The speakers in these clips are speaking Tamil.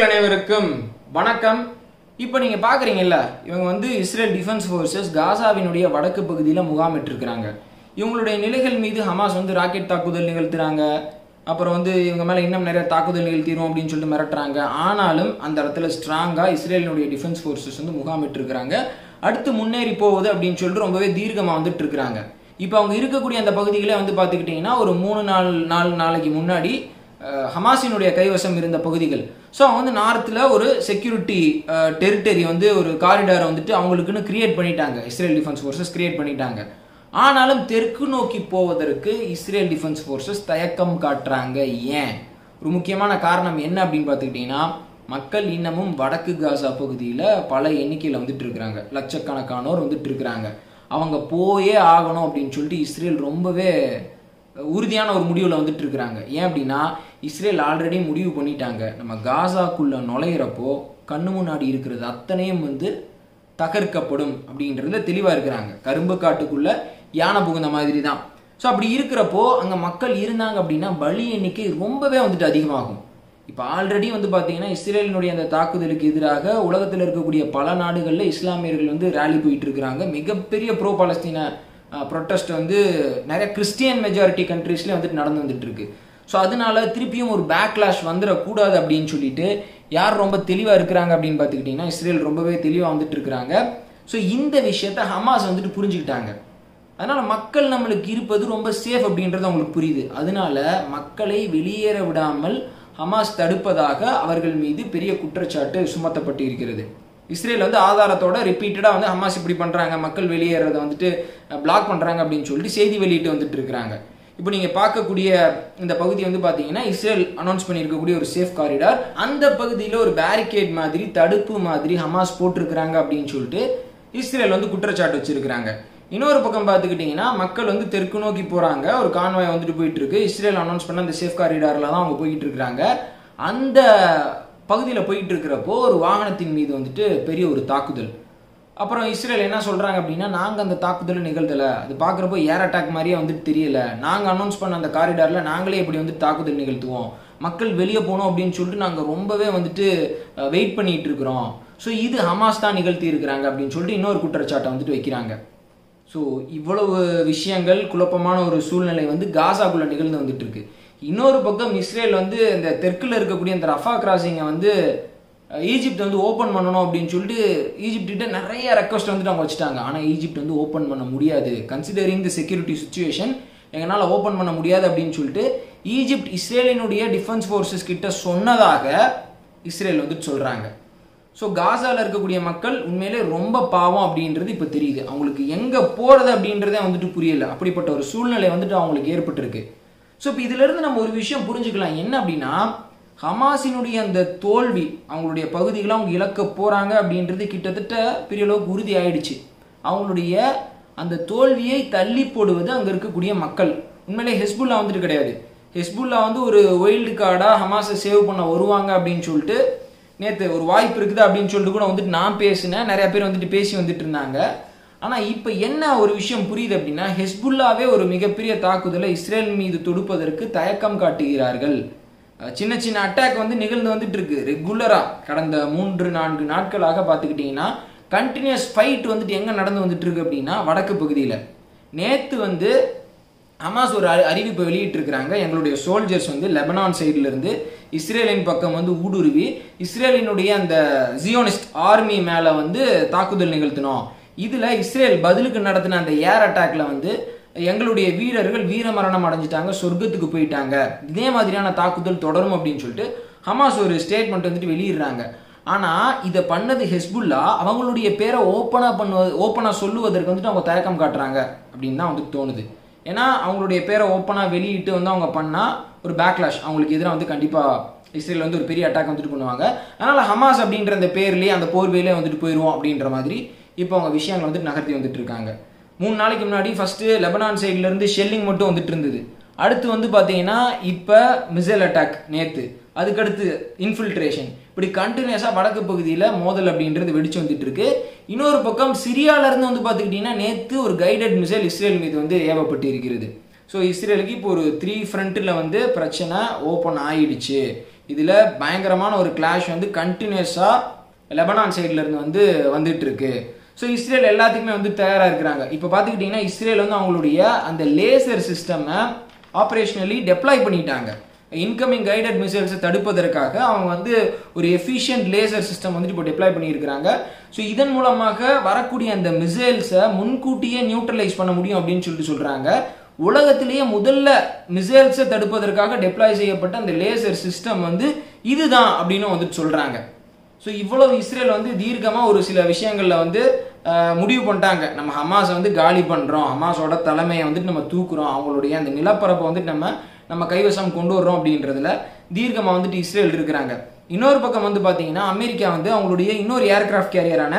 நேர்கள் அனைவருக்கும் வணக்கம் இப்போ நீங்க பாக்குறீங்கல்ல இவங்க வந்து இஸ்ரேல் டிஃபென்ஸ் ஃபோர்ஸஸ் காசாவினுடைய வடக்கு பகுதியில் முகாமிட்டிருக்கிறாங்க இவங்களுடைய நிலைகள் மீது ஹமாஸ் வந்து ராக்கெட் தாக்குதல் நிகழ்த்துறாங்க அப்புறம் வந்து இவங்க மேல இன்னும் நிறைய தாக்குதல் நிகழ்த்திடும் அப்படின்னு சொல்லிட்டு மிரட்டுறாங்க ஆனாலும் அந்த இடத்துல ஸ்ட்ராங்கா இஸ்ரேலினுடைய டிஃபென்ஸ் ஃபோர்ஸஸ் வந்து முகாமிட்டிருக்கிறாங்க அடுத்து முன்னேறி போகுது அப்படின்னு சொல்லிட்டு ரொம்பவே தீர்க்கமா வந்துட்டு இருக்கிறாங்க இப்போ அவங்க இருக்கக்கூடிய அந்த பகுதிகளே வந்து பார்த்துக்கிட்டிங்கன்னா ஒரு மூணு நாள் நாலு நாளைக்கு முன்னாடி அஹ், ஹமாஸினுடைய கைவசம் இருந்த பகுதிகள் ஸோ அவங்க வந்து நார்த்தில் ஒரு செக்யூரிட்டி டெரிட்டரி வந்து ஒரு காரிடாரை வந்துட்டு அவங்களுக்குன்னு கிரியேட் பண்ணிட்டாங்க இஸ்ரேல் டிஃபென்ஸ் ஃபோர்ஸஸ் கிரியேட் பண்ணிட்டாங்க ஆனாலும் தெற்கு நோக்கி போவதற்கு இஸ்ரேல் டிஃபென்ஸ் ஃபோர்ஸஸ் தயக்கம் காட்டுறாங்க ஏன் ஒரு முக்கியமான காரணம் என்ன அப்படின்னு பார்த்துக்கிட்டிங்கன்னா மக்கள் இன்னமும் வடக்கு காசா பகுதியில் பல எண்ணிக்கையில் வந்துட்டு இருக்கிறாங்க லட்சக்கணக்கானோர் வந்துட்டு இருக்கிறாங்க அவங்க போயே ஆகணும் அப்படின்னு சொல்லிட்டு இஸ்ரேல் ரொம்பவே உறுதியான ஒரு முடிவில் வந்துட்டு இருக்கிறாங்க ஏன் அப்படின்னா இஸ்ரேல் ஆல்ரெடி முடிவு பண்ணிட்டாங்க நம்ம காசாக்குள்ள நுழையிறப்போ கண்ணு முன்னாடி இருக்கிறது அத்தனையும் வந்து தகர்க்கப்படும் அப்படின்றதுல தெளிவாக இருக்கிறாங்க கரும்பு காட்டுக்குள்ள யானை புகுந்த மாதிரி தான் ஸோ அப்படி இருக்கிறப்போ அங்கே மக்கள் இருந்தாங்க அப்படின்னா பலி எண்ணிக்கை ரொம்பவே வந்துட்டு அதிகமாகும் இப்போ ஆல்ரெடி வந்து பார்த்தீங்கன்னா இஸ்ரேலினுடைய அந்த தாக்குதலுக்கு எதிராக உலகத்தில் இருக்கக்கூடிய பல நாடுகளில் இஸ்லாமியர்கள் வந்து ரேலி போயிட்டு இருக்கிறாங்க மிகப்பெரிய ப்ரோ பாலஸ்தீன ப்ரொட்டஸ்ட் வந்து நிறைய கிறிஸ்டியன் மெஜாரிட்டி கண்ட்ரீஸ்லேயே வந்துட்டு நடந்து வந்துட்டு இருக்கு ஸோ அதனால திருப்பியும் ஒரு பேக்லாஷ் வந்துடக்கூடாது அப்படின்னு சொல்லிட்டு யார் ரொம்ப தெளிவாக இருக்கிறாங்க அப்படின்னு பார்த்துக்கிட்டிங்கன்னா இஸ்ரேல் ரொம்பவே தெளிவாக வந்துட்டு இருக்கிறாங்க ஸோ இந்த விஷயத்த ஹமாஸ் வந்துட்டு புரிஞ்சுக்கிட்டாங்க அதனால மக்கள் நம்மளுக்கு இருப்பது ரொம்ப சேஃப் அப்படின்றது அவங்களுக்கு புரியுது அதனால மக்களை வெளியேற விடாமல் ஹமாஸ் தடுப்பதாக அவர்கள் மீது பெரிய குற்றச்சாட்டு சுமத்தப்பட்டு இருக்கிறது இஸ்ரேல் வந்து ஆதாரத்தோட ரிப்பீட்டடாக வந்து ஹமாஸ் இப்படி பண்ணுறாங்க மக்கள் வெளியேறதை வந்துட்டு பிளாக் பண்ணுறாங்க அப்படின்னு சொல்லிட்டு செய்தி வெளியிட்டு வந்துட்டு இருக்கிறாங்க இப்போ நீங்கள் பார்க்கக்கூடிய இந்த பகுதி வந்து பார்த்தீங்கன்னா இஸ்ரேல் அனௌன்ஸ் பண்ணியிருக்கக்கூடிய ஒரு சேஃப் காரிடார் அந்த பகுதியில் ஒரு பேரிகேட் மாதிரி தடுப்பு மாதிரி ஹமாஸ் போட்டிருக்கிறாங்க அப்படின்னு சொல்லிட்டு இஸ்ரேல் வந்து குற்றச்சாட்டு வச்சிருக்கிறாங்க இன்னொரு பக்கம் பார்த்துக்கிட்டிங்கன்னா மக்கள் வந்து தெற்கு நோக்கி போகிறாங்க ஒரு கான்வாய் வந்துட்டு போயிட்டு இருக்கு இஸ்ரேல் அனௌன்ஸ் பண்ண அந்த சேஃப் காரிடாரில் தான் அவங்க போயிட்டு இருக்கிறாங்க அந்த பகுதியில் போயிட்டு இருக்கிறப்போ ஒரு வாகனத்தின் மீது வந்துட்டு பெரிய ஒரு தாக்குதல் அப்புறம் இஸ்ரேல் என்ன சொல்கிறாங்க அப்படின்னா நாங்கள் அந்த தாக்குதலை நிகழ்த்தலை அது பார்க்குறப்போ ஏர் அட்டாக் மாதிரியே வந்துட்டு தெரியல நாங்கள் அனௌன்ஸ் பண்ண அந்த காரிடாரில் நாங்களே இப்படி வந்து தாக்குதல் நிகழ்த்துவோம் மக்கள் வெளியே போகணும் அப்படின்னு சொல்லிட்டு நாங்கள் ரொம்பவே வந்துட்டு வெயிட் பண்ணிட்டு இருக்கிறோம் ஸோ இது ஹமாஸ் தான் நிகழ்த்தி இருக்கிறாங்க அப்படின்னு சொல்லிட்டு இன்னொரு குற்றச்சாட்டை வந்துட்டு வைக்கிறாங்க ஸோ இவ்வளவு விஷயங்கள் குழப்பமான ஒரு சூழ்நிலை வந்து காசாக்குள்ள நிகழ்ந்து வந்துட்டு இருக்கு இன்னொரு பக்கம் இஸ்ரேல் வந்து இந்த தெற்குல இருக்கக்கூடிய இந்த ரஃபா கிராசிங்கை வந்து அஹ், ஈஜிப்ட் வந்து ஓப்பன் பண்ணணும் அப்படின்னு சொல்லிட்டு ஈஜிப்ட் கிட்ட நிறைய ரெக்வஸ்ட் வந்துட்டு அவங்க வச்சுட்டாங்க ஆனால் ஈஜிப்ட் வந்து ஓப்பன் பண்ண முடியாது கன்சிடரிங் தி செக்யூரிட்டி சுச்சுவேஷன் எங்களால் ஓப்பன் பண்ண முடியாது அப்படின்னு சொல்லிட்டு ஈஜிப்ட் இஸ்ரேலினுடைய டிஃபென்ஸ் ஃபோர்ஸஸ் கிட்ட சொன்னதாக இஸ்ரேல் வந்துட்டு சொல்கிறாங்க ஸோ காசால இருக்கக்கூடிய மக்கள் உண்மையிலே ரொம்ப பாவம் அப்படின்றது இப்போ தெரியுது அவங்களுக்கு எங்கே போகிறது அப்படின்றதே வந்துட்டு புரியல அப்படிப்பட்ட ஒரு சூழ்நிலை வந்துட்டு அவங்களுக்கு ஏற்பட்டிருக்கு ஸோ இப்போ இதிலிருந்து நம்ம ஒரு விஷயம் புரிஞ்சுக்கலாம் என்ன அப்படின்னா ஹமாஸினுடைய அந்த தோல்வி அவங்களுடைய பகுதிகளை அவங்க இழக்க போகிறாங்க அப்படின்றது கிட்டத்தட்ட பெரிய அளவுக்கு உறுதி ஆயிடுச்சு அவங்களுடைய அந்த தோல்வியை தள்ளி போடுவது அங்கே இருக்கக்கூடிய மக்கள் உண்மையிலே ஹெஸ்புல்லா வந்துட்டு கிடையாது ஹெஸ்புல்லா வந்து ஒரு ஒயில்டு கார்டாக ஹமாஸை சேவ் பண்ண வருவாங்க அப்படின்னு சொல்லிட்டு நேற்று ஒரு வாய்ப்பு இருக்குது அப்படின்னு சொல்லிட்டு கூட வந்துட்டு நான் பேசினேன் நிறைய பேர் வந்துட்டு பேசி வந்துட்டு இருந்தாங்க ஆனால் இப்போ என்ன ஒரு விஷயம் புரியுது அப்படின்னா ஹெஸ்புல்லாவே ஒரு மிகப்பெரிய தாக்குதலை இஸ்ரேல் மீது தொடுப்பதற்கு தயக்கம் காட்டுகிறார்கள் அஹ் சின்ன சின்ன அட்டாக் வந்து நிகழ்ந்து வந்துட்டு இருக்கு ரெகுலராக கடந்த மூன்று நான்கு நாட்களாக பார்த்துக்கிட்டிங்கன்னா கண்டினியூஸ் ஃபைட் வந்துட்டு எங்கே நடந்து வந்துட்டு இருக்கு அப்படின்னா வடக்கு பகுதியில் நேற்று வந்து ஹமாஸ் ஒரு அறி- அறிவிப்பை வெளியிட்டிருக்கிறாங்க எங்களுடைய சோல்ஜர்ஸ் வந்து லெபனான் சைடுல இருந்து இஸ்ரேலின் பக்கம் வந்து ஊடுருவி இஸ்ரேலினுடைய அந்த ஜியோனிஸ்ட் ஆர்மி மேல வந்து தாக்குதல் நிகழ்த்தினோம் இதுல இஸ்ரேல் பதிலுக்கு நடத்தின அந்த ஏர் அட்டாக்ல வந்து எங்களுடைய வீரர்கள் வீரமரணம் அடைஞ்சிட்டாங்க சொர்க்கத்துக்கு போயிட்டாங்க இதே மாதிரியான தாக்குதல் தொடரும் அப்படின்னு சொல்லிட்டு ஹமாஸ் ஒரு ஸ்டேட்மெண்ட் வந்துட்டு வெளியிடுறாங்க ஆனா இதை பண்ணது ஹெஸ்புல்லா அவங்களுடைய பேரை ஓப்பனா பண்ணுவது ஓப்பனா சொல்லுவதற்கு வந்துட்டு அவங்க தயக்கம் காட்டுறாங்க அப்படின்னு தான் வந்து தோணுது ஏன்னா அவங்களுடைய பேரை ஓப்பனாக வெளியிட்டு வந்து அவங்க பண்ணால் ஒரு பேக்லாஷ் அவங்களுக்கு எதிராக வந்து கண்டிப்பாக இஸ்ரேல் வந்து ஒரு பெரிய அட்டாக் வந்துட்டு பண்ணுவாங்க அதனால் ஹமாஸ் அப்படின்ற அந்த பேர்லேயே அந்த போர்வையிலே வந்துட்டு போயிடுவோம் அப்படின்ற மாதிரி இப்போ அவங்க விஷயங்கள் வந்துட்டு நகர்த்தி வந்துட்டு இருக்காங்க மூணு நாளைக்கு முன்னாடி ஃபர்ஸ்ட் லெபனான் சைடுல இருந்து ஷெல்லிங் மட்டும் வந்துட்டு இருந்தது அடுத்து வந்து பார்த்தீங்கன்னா இப்போ மிசைல் அட்டாக் நேற்று அதுக்கடுத்து இன்ஃபில்ட்ரேஷன் இப்படி கண்டினியூஸாக வடக்கு பகுதியில் மோதல் அப்படின்றது வெடிச்சு வந்துட்டு இருக்கு இன்னொரு பக்கம் சிரியால இருந்து வந்து பார்த்துக்கிட்டிங்கன்னா நேற்று ஒரு கைடட் மிசைல் இஸ்ரேல் மீது வந்து ஏவப்பட்டு இருக்கிறது ஸோ இஸ்ரேலுக்கு இப்போ ஒரு த்ரீ ஃப்ரண்ட்டில் வந்து பிரச்சனை ஓப்பன் ஆயிடுச்சு இதில் பயங்கரமான ஒரு கிளாஷ் வந்து கண்டினியூஸாக லெபனான் சைடில் இருந்து வந்து வந்துட்டு இருக்கு ஸோ இஸ்ரேல் எல்லாத்துக்குமே வந்து தயாராக இருக்கிறாங்க இப்போ பார்த்துக்கிட்டிங்கன்னா இஸ்ரேல் வந்து அவங்களுடைய அந்த லேசர் சிஸ்டமை ஆப்ரேஷனலி டெப்ளாய் பண்ணிட்டாங்க இன்கமிங் கைடட் மிசைல்ஸை தடுப்பதற்காக அவங்க வந்து ஒரு எஃபிஷியன்ட் லேசர் சிஸ்டம் வந்துட்டு இப்போ டெப்ளாய் பண்ணியிருக்கிறாங்க ஸோ இதன் மூலமாக வரக்கூடிய அந்த மிசைல்ஸை முன்கூட்டியே நியூட்ரலைஸ் பண்ண முடியும் அப்படின்னு சொல்லிட்டு சொல்கிறாங்க உலகத்திலேயே முதல்ல மிசைல்ஸை தடுப்பதற்காக டெப்ளாய் செய்யப்பட்ட அந்த லேசர் சிஸ்டம் வந்து இதுதான் அப்படின்னு வந்துட்டு சொல்கிறாங்க ஸோ இவ்வளவு இஸ்ரேல் வந்து தீர்க்கமாக ஒரு சில விஷயங்களில் வந்து அஹ், முடிவு பண்ணிட்டாங்க நம்ம ஹமாஸை வந்து காலி பண்ணுறோம் ஹமாஸோட தலைமையை வந்துட்டு நம்ம தூக்குறோம் அவங்களுடைய அந்த நிலப்பரப்பை வந்துட்டு நம்ம நம்ம கைவசம் கொண்டு வர்றோம் அப்படின்றதுல தீர்க்கமாக வந்துட்டு இஸ்ரேல் இருக்கிறாங்க இன்னொரு பக்கம் வந்து பார்த்தீங்கன்னா அமெரிக்கா வந்து அவங்களுடைய இன்னொரு ஏர்கிராஃப்ட் கேரியரான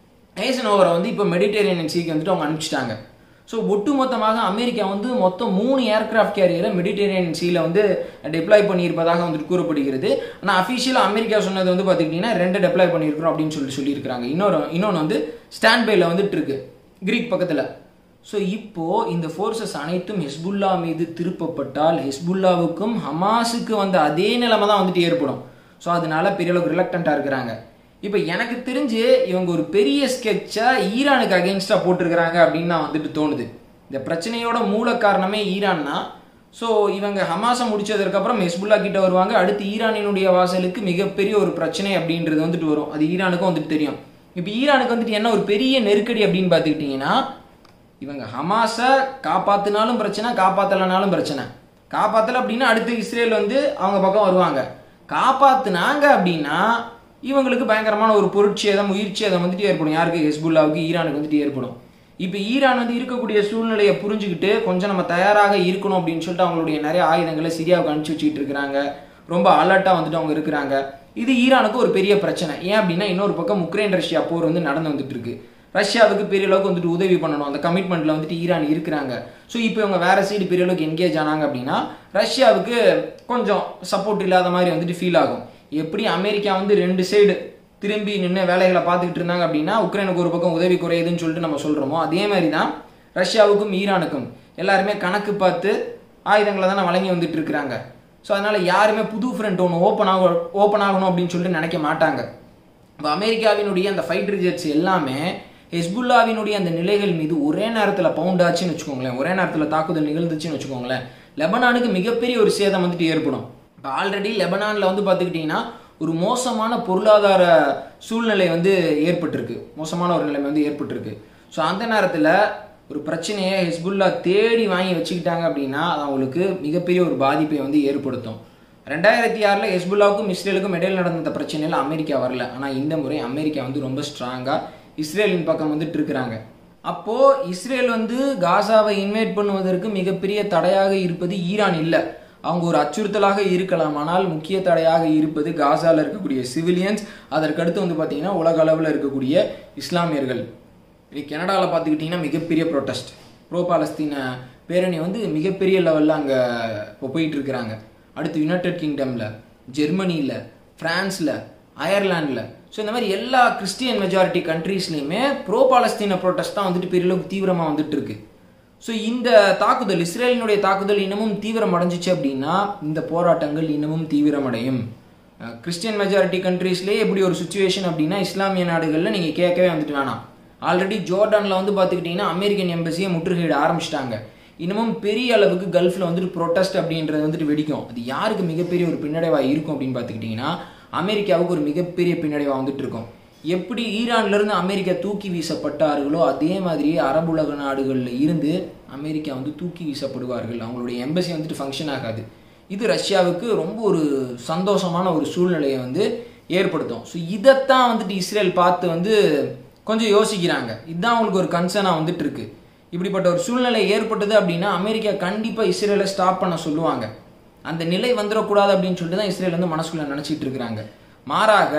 ஏசனோவரை வந்து இப்போ மெடிடேரியன் சீக்கு வந்துட்டு அவங்க அனுப்பிச்சிட்டாங்க ஸோ ஒட்டுமொத்தமாக அமெரிக்கா வந்து மொத்தம் மூணு ஏர்கிராஃப்ட் கேரியரை மெடிடேரியன் சீல வந்து டெப்ளாய் பண்ணியிருப்பதாக வந்துட்டு கூறப்படுகிறது ஆனால் அஃபிஷியலாக அமெரிக்கா சொன்னது வந்து பார்த்துக்கிட்டிங்கன்னா ரெண்டு டெப்ளாய் பண்ணியிருக்கிறோம் அப்படின்னு சொல்லிட்டு சொல்லியிருக்கிறாங்க இன்னொரு இன்னொன்று வந்து ஸ்டாண்ட் பைல வந்துட்டு இருக்கு கிரீக் பக்கத்தில் ஸோ இப்போ இந்த ஃபோர்ஸஸ் அனைத்தும் ஹெஸ்புல்லா மீது திருப்பப்பட்டால் ஹெஸ்புல்லாவுக்கும் ஹமாஸுக்கு வந்த அதே நிலைமை தான் வந்துட்டு ஏற்படும் ஸோ அதனால பெரிய அளவுக்கு ரிலக்டண்ட்டாக இருக்கிறாங்க இப்போ எனக்கு தெரிஞ்சு இவங்க ஒரு பெரிய ஸ்கெட்சை ஈரானுக்கு அகெயின்ஸ்டாக போட்டிருக்கிறாங்க அப்படின்னு தான் வந்துட்டு தோணுது இந்த பிரச்சனையோட மூல காரணமே ஈரான் தான் ஸோ இவங்க ஹமாஸை முடிச்சதுக்கப்புறம் ஹெஸ்புல்லா கிட்ட வருவாங்க அடுத்து ஈரானினுடைய வாசலுக்கு மிகப்பெரிய ஒரு பிரச்சனை அப்படின்றது வந்துட்டு வரும் அது ஈரானுக்கும் வந்துட்டு தெரியும் இப்போ ஈரானுக்கு வந்துட்டு என்ன ஒரு பெரிய நெருக்கடி அப்படின்னு பார்த்துக்கிட்டிங்கன்னா இவங்க ஹமாஸை காப்பாத்தினாலும் பிரச்சனை காப்பாத்தலைனாலும் பிரச்சனை காப்பாத்தல அப்படின்னா அடுத்து இஸ்ரேல் வந்து அவங்க பக்கம் வருவாங்க காப்பாத்துனாங்க அப்படின்னா இவங்களுக்கு பயங்கரமான ஒரு பொருட்சேதம் உயிர்ச்சேதம் வந்துட்டு ஏற்படும் யாருக்கு ஹெஸ்புல்லாவுக்கு ஈரானுக்கு வந்துட்டு ஏற்படும் இப்போ ஈரான் வந்து இருக்கக்கூடிய சூழ்நிலையை புரிஞ்சுக்கிட்டு கொஞ்சம் நம்ம தயாராக இருக்கணும் அப்படின்னு சொல்லிட்டு அவங்களுடைய நிறைய ஆயுதங்களை சிரியாவுக்கு அனுப்பிச்சு வச்சுக்கிட்டு இருக்கிறாங்க ரொம்ப அலர்ட்டாக வந்துட்டு அவங்க இருக்கிறாங்க இது ஈரானுக்கு ஒரு பெரிய பிரச்சனை ஏன் அப்படின்னா இன்னொரு பக்கம் உக்ரைன் ரஷ்யா போர் வந்து நடந்து வந்துட்டு இருக்கு ரஷ்யாவுக்கு பெரிய அளவுக்கு வந்துட்டு உதவி பண்ணணும் அந்த கமிட்மெண்ட்ல வந்துட்டு ஈரான் இருக்கிறாங்க ஸோ இப்போ இவங்க வேற சைடு பெரிய அளவுக்கு என்கேஜ் ஆனாங்க அப்படின்னா ரஷ்யாவுக்கு கொஞ்சம் சப்போர்ட் இல்லாத மாதிரி வந்துட்டு ஃபீல் ஆகும் எப்படி அமெரிக்கா வந்து ரெண்டு சைடு திரும்பி நின்று வேலைகளை பார்த்துக்கிட்டு இருந்தாங்க அப்படின்னா உக்ரைனுக்கு ஒரு பக்கம் உதவி குறையுதுன்னு சொல்லிட்டு நம்ம சொல்றோமோ அதே மாதிரி தான் ரஷ்யாவுக்கும் ஈரானுக்கும் எல்லாருமே கணக்கு பார்த்து ஆயுதங்களை தானே வழங்கி வந்துட்டு இருக்கிறாங்க ஸோ அதனால யாருமே புது ஃப்ரண்ட் ஒன்று ஓப்பன் ஆக ஓப்பன் ஆகணும் அப்படின்னு சொல்லிட்டு நினைக்க மாட்டாங்க இப்போ அமெரிக்காவினுடைய அந்த ஃபைட்டர் ஜெட்ஸ் எல்லாமே ஹெஸ்புல்லாவினுடைய அந்த நிலைகள் மீது ஒரே நேரத்தில் பவுண்ட் ஆச்சுன்னு வச்சுக்கோங்களேன் ஒரே நேரத்தில் தாக்குதல் நிகழ்ந்துச்சுன்னு வச்சுக்கோங்களேன் லெபனானுக்கு மிகப்பெரிய ஒரு சேதம் வந்துட்டு ஏற்படும் இப்போ ஆல்ரெடி லெபனானில் வந்து பார்த்துக்கிட்டிங்கன்னா ஒரு மோசமான பொருளாதார சூழ்நிலை வந்து ஏற்பட்டிருக்கு மோசமான ஒரு நிலைமை வந்து ஏற்பட்டிருக்கு ஸோ அந்த நேரத்தில் ஒரு பிரச்சனையை ஹெஸ்புல்லா தேடி வாங்கி வச்சுக்கிட்டாங்க அப்படின்னா அது அவங்களுக்கு மிகப்பெரிய ஒரு பாதிப்பை வந்து ஏற்படுத்தும் ரெண்டாயிரத்தி ஆறில் ஹெஸ்புல்லாவுக்கும் இஸ்ரேலுக்கும் இடையில் நடந்த இந்த பிரச்சனையில் அமெரிக்கா வரல ஆனால் இந்த முறை அமெரிக்கா வந்து ரொம்ப ஸ்ட்ராங்காக இஸ்ரேலின் பக்கம் வந்துட்டு இருக்கிறாங்க அப்போ இஸ்ரேல் வந்து காசாவை இன்வைட் பண்ணுவதற்கு மிகப்பெரிய தடையாக இருப்பது ஈரான் இல்லை அவங்க ஒரு அச்சுறுத்தலாக இருக்கலாம் ஆனால் முக்கிய தடையாக இருப்பது காசால இருக்கக்கூடிய சிவிலியன்ஸ் அதற்கடுத்து வந்து பார்த்தீங்கன்னா உலக அளவில் இருக்கக்கூடிய இஸ்லாமியர்கள் இன்னைக்கு கனடாவில் பார்த்துக்கிட்டிங்கன்னா மிகப்பெரிய ப்ரொட்டஸ்ட் ப்ரோ பாலஸ்தீன பேரணி வந்து மிகப்பெரிய லெவலில் அங்கே இப்போ போயிட்டு இருக்கிறாங்க அடுத்து யுனைடெட் கிங்டமில் ஜெர்மனியில் ஃப்ரான்ஸில் அயர்லாண்டில் ஸோ இந்த மாதிரி எல்லா கிறிஸ்டியன் மெஜாரிட்டி கண்ட்ரீஸ்லையுமே ப்ரோ பாலஸ்தீன ப்ரொட்டஸ்ட் தான் வந்துட்டு பெரிய அளவுக்கு தீவிரமாக வந்துட்டு இருக்கு ஸோ இந்த தாக்குதல் இஸ்ரேலினுடைய தாக்குதல் இன்னமும் தீவிரம் அடைஞ்சிச்சு அப்படின்னா இந்த போராட்டங்கள் இன்னமும் தீவிரமடையும் அஹ் கிறிஸ்டியன் மெஜாரிட்டி கண்ட்ரீஸ்லேயே எப்படி ஒரு சுச்சுவேஷன் அப்படின்னா இஸ்லாமிய நாடுகளில் நீங்கள் கேட்கவே வந்துட்டு வேணாம் ஆல்ரெடி ஜோர்டானில் வந்து பார்த்துக்கிட்டிங்கன்னா அமெரிக்கன் எம்பசியை முற்றுகையிட ஆரம்பிச்சிட்டாங்க இன்னமும் பெரிய அளவுக்கு கல்ஃபில் வந்துட்டு ப்ரொட்டஸ்ட் அப்படின்றது வந்துட்டு வெடிக்கும் அது யாருக்கு மிகப்பெரிய ஒரு பின்னடைவாக இருக்கும் அப்படின்னு பார்த்துக்கிட்டிங்கன்னா அமெரிக்காவுக்கு ஒரு மிகப்பெரிய பின்னடைவாக வந்துட்டு இருக்கும் எப்படி ஈரான்ல இருந்து அமெரிக்கா தூக்கி வீசப்பட்டார்களோ அதே மாதிரியே அரபுலக நாடுகளில் இருந்து அமெரிக்கா வந்து தூக்கி வீசப்படுவார்கள் அவங்களுடைய எம்பசி வந்துட்டு ஃபங்க்ஷன் ஆகாது இது ரஷ்யாவுக்கு ரொம்ப ஒரு சந்தோஷமான ஒரு சூழ்நிலையை வந்து ஏற்படுத்தும் ஸோ இதைத்தான் வந்துட்டு இஸ்ரேல் பார்த்து வந்து கொஞ்சம் யோசிக்கிறாங்க இதுதான் அவங்களுக்கு ஒரு கன்சர்னாக வந்துட்டு இருக்கு இப்படிப்பட்ட ஒரு சூழ்நிலை ஏற்பட்டது அப்படின்னா அமெரிக்கா கண்டிப்பாக இஸ்ரேலை ஸ்டாப் பண்ண சொல்லுவாங்க அந்த நிலை வந்துடக்கூடாது அப்படின்னு சொல்லிட்டு தான் இஸ்ரேல் வந்து மனசுக்குள்ள நினச்சிட்டு இருக்கிறாங்க மாறாக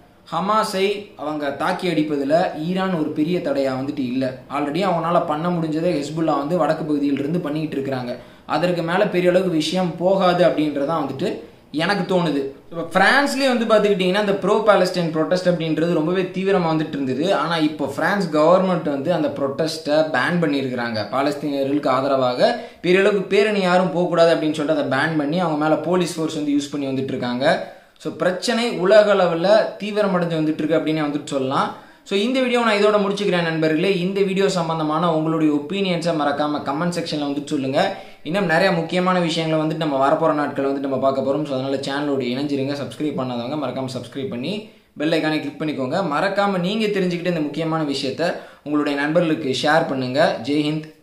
ஹமாஸை அவங்க தாக்கி அடிப்பதில் ஈரான் ஒரு பெரிய தடையாக வந்துட்டு இல்லை ஆல்ரெடி அவங்களால பண்ண முடிஞ்சதை ஹெஸ்புல்லா வந்து வடக்கு பகுதியிலிருந்து பண்ணிக்கிட்டு இருக்கிறாங்க அதற்கு மேலே பெரிய அளவுக்கு விஷயம் போகாது அப்படின்றதான் வந்துட்டு எனக்கு தோணுது இப்போ பிரான்ஸ்லேயே வந்து பார்த்துக்கிட்டிங்கன்னா அந்த ப்ரோ பாலஸ்டைன் ப்ரொட்டஸ்ட் அப்படின்றது ரொம்பவே தீவிரமாக வந்துட்டு இருந்தது ஆனால் இப்போ பிரான்ஸ் கவர்மெண்ட் வந்து அந்த ப்ரொட்டஸ்ட்டை பேன் பண்ணியிருக்கிறாங்க பாலஸ்தீனியர்களுக்கு ஆதரவாக பெரிய அளவுக்கு பேரணி யாரும் போகக்கூடாது அப்படின்னு சொல்லிட்டு அதை பேன் பண்ணி அவங்க மேலே போலீஸ் ஃபோர்ஸ் வந்து யூஸ் பண்ணி வந்துட்டு இருக்காங்க ஸோ பிரச்சனை உலக அளவில் தீவிரமடைஞ்சு வந்துட்டு இருக்கு அப்படின்னு வந்துட்டு சொல்லலாம் ஸோ இந்த வீடியோ நான் இதோட முடிச்சுக்கிறேன் நண்பர்களே இந்த வீடியோ சம்பந்தமான உங்களுடைய ஒப்பீனியன்ஸை மறக்காம கமெண்ட் செக்ஷனில் வந்துட்டு சொல்லுங்க இன்னும் நிறைய முக்கியமான விஷயங்களை வந்துட்டு நம்ம வரப்போகிற நாட்கள் வந்துட்டு நம்ம பார்க்க போகிறோம் ஸோ அதனால சேனலோட இணைஞ்சிருங்க சப்ஸ்கிரைப் பண்ணாதவங்க மறக்காம சப்ஸ்கிரைப் பண்ணி பெல் ஐக்கானை கிளிக் பண்ணிக்கோங்க மறக்காம நீங்க தெரிஞ்சுக்கிட்டு இந்த முக்கியமான விஷயத்த உங்களுடைய நண்பர்களுக்கு ஷேர் பண்ணுங்க ஜெய்ஹிந்த்